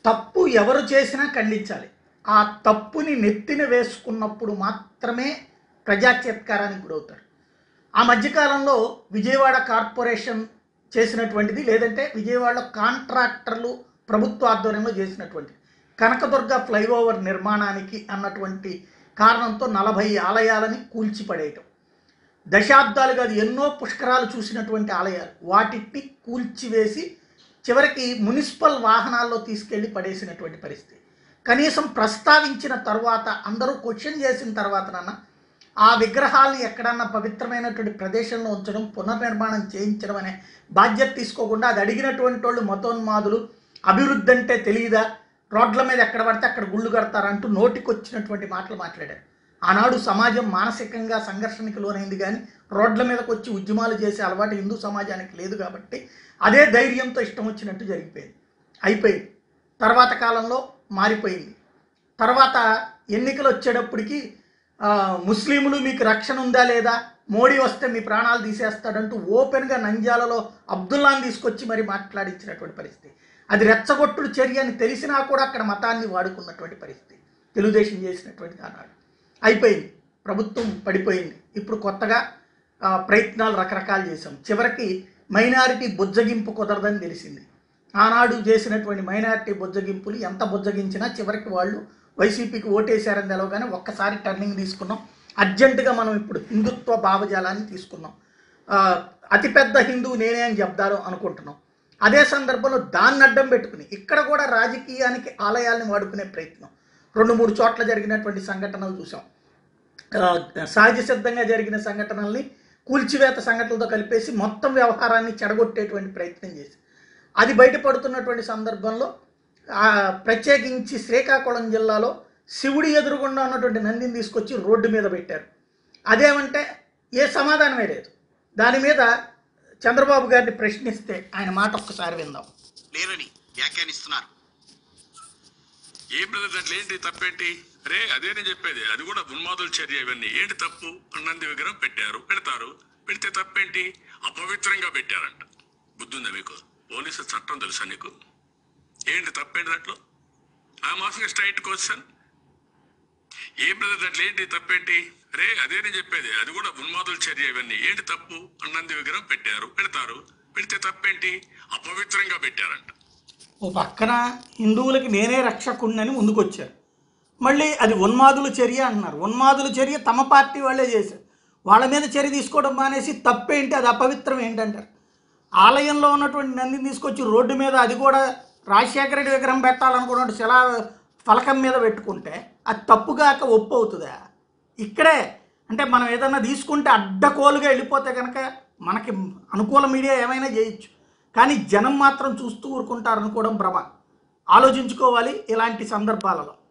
తప్పు ఎవరు చేసినా ఖండించాలి ఆ తప్పుని నెత్తిన వేసుకున్నప్పుడు మాత్రమే ప్రజాచేత్కారానికి గురవుతారు ఆ మధ్యకాలంలో విజయవాడ కార్పొరేషన్ చేసినటువంటిది లేదంటే విజయవాడలో కాంట్రాక్టర్లు ప్రభుత్వ ఆధ్వర్యంలో చేసినటువంటిది కనకదుర్గ ఫ్లైఓవర్ నిర్మాణానికి అన్నటువంటి కారణంతో నలభై ఆలయాలని కూల్చిపడేయటం దశాబ్దాలుగా అది ఎన్నో పుష్కరాలు చూసినటువంటి ఆలయాలు వాటిని కూల్చివేసి చివరికి మున్సిపల్ వాహనాల్లో తీసుకెళ్లి పడేసినటువంటి పరిస్థితి కనీసం ప్రస్తావించిన తర్వాత అందరూ క్వశ్చన్ చేసిన తర్వాత నాన్న ఆ విగ్రహాలను ఎక్కడన్నా పవిత్రమైనటువంటి ప్రదేశంలో ఉంచడం పునర్నిర్మాణం చేయించడం అనే బాధ్యత తీసుకోకుండా అది అడిగినటువంటి వాళ్ళు మతోన్మాదులు అభివృద్ధి అంటే తెలియదా రోడ్ల మీద ఎక్కడ పడితే అక్కడ గుళ్ళు కడతారంటూ నోటికొచ్చినటువంటి మాటలు మాట్లాడారు ఆనాడు సమాజం మానసికంగా సంఘర్షణకి లోనైంది కానీ రోడ్ల మీదకి వచ్చి ఉద్యమాలు చేసే అలవాటు హిందూ సమాజానికి లేదు కాబట్టి అదే ధైర్యంతో ఇష్టం వచ్చినట్టు జరిగిపోయింది అయిపోయింది తర్వాత కాలంలో మారిపోయింది తర్వాత ఎన్నికలు వచ్చేటప్పటికి ఆ, ముస్లింలు మీకు రక్షణ ఉందా లేదా మోడీ వస్తే మీ ప్రాణాలు తీసేస్తాడంటూ ఓపెన్గా నంజాలలో అబ్దుల్లాని తీసుకొచ్చి మరి మాట్లాడించినటువంటి పరిస్థితి అది రెచ్చగొట్టుడు చర్య అని తెలిసినా కూడా అక్కడ మతాన్ని వాడుకున్నటువంటి పరిస్థితి తెలుగుదేశం చేసినటువంటి ఆనాడు అయిపోయింది ప్రభుత్వం పడిపోయింది ఇప్పుడు కొత్తగా ఆ, ప్రయత్నాలు రకరకాలు చేశాం చివరికి మైనారిటీ బుజ్జగింపు కుదరదని తెలిసింది ఆనాడు చేసినటువంటి మైనారిటీ బుజ్జగింపులు ఎంత బుజ్జగించినా చివరికి వాళ్ళు వైసీపీకి ఓటేశారని తెలవగానే ఒక్కసారి టర్నింగ్ తీసుకున్నాం అర్జెంటుగా మనం ఇప్పుడు హిందుత్వ భావజాలాన్ని తీసుకున్నాం ఆ, అతిపెద్ద హిందువు నేనే అని చెప్తారు అనుకుంటున్నాం అదే సందర్భంలో దాన్ని అడ్డం పెట్టుకుని ఇక్కడ కూడా రాజకీయానికి ఆలయాల్ని వాడుకునే ప్రయత్నం రెండు మూడు చోట్ల జరిగినటువంటి సంఘటనలు చూసాం ఆ, సహజ సిద్ధంగా జరిగిన సంఘటనల్ని కూల్చివేత సంఘటనలతో కలిపేసి మొత్తం వ్యవహారాన్ని చెడగొట్టేటువంటి ప్రయత్నం చేసి అది బయటపడుతున్నటువంటి సందర్భంలో ఆ, ప్రత్యేకించి శ్రీకాకుళం జిల్లాలో శివుడి ఎదురుగుండా ఉన్నటువంటి నందిని తీసుకొచ్చి రోడ్డు మీద పెట్టారు అదేమంటే ఏ సమాధానమే లేదు దాని మీద చంద్రబాబు గారిని ప్రశ్నిస్తే ఆయన మాట ఒక్కసారి విందాం లేరని వ్యాఖ్యానిస్తున్నారు ఏ బ్రదర్ దాంట్లో ఏంటి తప్పేంటి రే అదే నేను చెప్పేది అది కూడా ఉన్మాదుల చర్య ఇవన్నీ ఏంటి తప్పు నంది విగ్రహం పెట్టారు పెడతారు పెడితే తప్పేంటి అపవిత్రంగా పెట్టారంట బుద్ధుందా మీకు పోలీసు చట్టం తెలుసా నీకు ఏంటి తప్పేంటి దాంట్లో ఆ మాసం స్ట్రైట్ క్వశ్చన్ ఏ బ్రదర్ దాంట్లో ఏంటి తప్పేంటి రే అదే నేను చెప్పేది అది కూడా ఉన్మాదుల చర్య ఇవన్నీ ఏంటి తప్పు నంది విగ్రహం పెట్టారు పెడతారు పెడితే తప్పేంటి అపవిత్రంగా పెట్టారంట ఓ పక్కన హిందువులకి నేనే రక్షకుడినని ముందుకొచ్చారు మళ్ళీ అది ఉన్మాదుల చర్య అంటున్నారు ఉన్మాదుల చర్య తమ పార్టీ వాళ్ళే చేశారు వాళ్ళ మీద చర్య తీసుకోవడం మానేసి తప్పేంటి అది అపవిత్రం ఏంటంటారు ఆలయంలో ఉన్నటువంటి నందిని తీసుకొచ్చి రోడ్డు మీద అది కూడా రాజశేఖర రెడ్డి విగ్రహం పెట్టాలనుకున్నట్టు శిలా ఫలకం మీద పెట్టుకుంటే అది తప్పుగాక ఒప్పు అవుతుందా ఇక్కడే అంటే మనం ఏదన్నా తీసుకుంటే అడ్డకోలుగా వెళ్ళిపోతే కనుక మనకి అనుకూల మీడియా ఏమైనా చేయొచ్చు కానీ జనం మాత్రం చూస్తూ ఊరుకుంటారనుకోవడం భ్రమ ఆలోచించుకోవాలి ఇలాంటి సందర్భాలలో